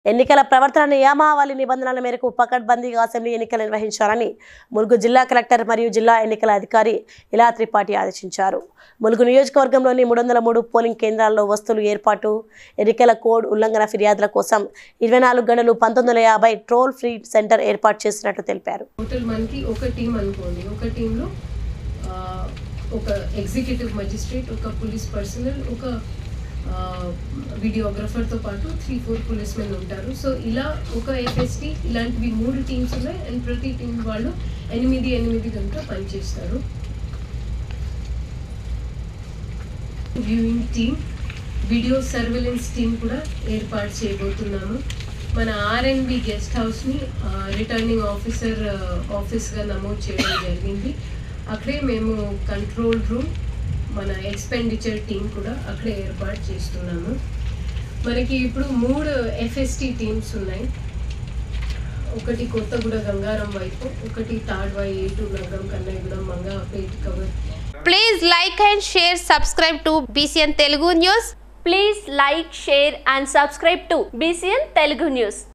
ఎన్నికల ప్రవర్తన నియమావళి నిబంధనల మేరకు పకడ్బందీగా అసెంబ్లీ ఎన్నికలు నిర్వహించాలని ములుగు జిల్లా కలెక్టర్ మరియు జిల్లా ఎన్నికల అధికారి ఇలా త్రిపాఠి ఆదేశించారు ములుగు నియోజకవర్గంలోని మూడు వందల మూడు పోలింగ్ కేంద్రాల్లో వస్తువులు ఏర్పాటు ఎన్నికల కోడ్ ఉల్లంఘన ఫిర్యాదుల కోసం ఇరవై నాలుగు గంటలు పంతొమ్మిది వందల యాభై ట్రోల్ ఫ్రీ సెంటర్ ఏర్పాటు చేసినట్టు తెలిపారు టోటల్ మనకి ఒక టీం అనుకోండి ఒక టీంలో ఆ, ఒక ఎగ్జిక్యూటివ్ మజిస్ట్రేట్ ఒక పోలీస్ పర్సనల్ ఒక వీడియోగ్రఫర్తో పాటు త్రీ ఫోర్ పోలీస్ మెన్ ఉంటారు సో ఇలా ఒక ఎఫ్ఎస్టీ ఇలాంటివి మూడు టీమ్స్ ఉన్నాయి అండ్ ప్రతి టీం వాళ్ళు ఎనిమిది ఎనిమిది గంటల పనిచేస్తారు viewing team video surveillance team కూడా ఏర్పాటు చేయబోతున్నాము మన ఆర్ఎన్బి గెస్ట్ హౌస్ని రిటర్నింగ్ ఆఫీసర్ ఆఫీస్గా నమోదు చేయడం జరిగింది అక్కడే మేము కంట్రోల్ రూమ్ మన ఎక్స్పెండిచర్ టీం కూడా అక్కడే ఏర్పాటు చేస్తున్నాము మనకి ఇప్పుడు మూడు ఎఫ్ఎస్టీ టీమ్స్ ఉన్నాయి ఒకటి కొత్తగూడ గంగారం వైపు ఒకటి Tadvai Eturnagaram Kannayyagudem Mangapet cover Please like and share, subscribe to BCN Telugu News. Please like, share and subscribe to BCN Telugu News.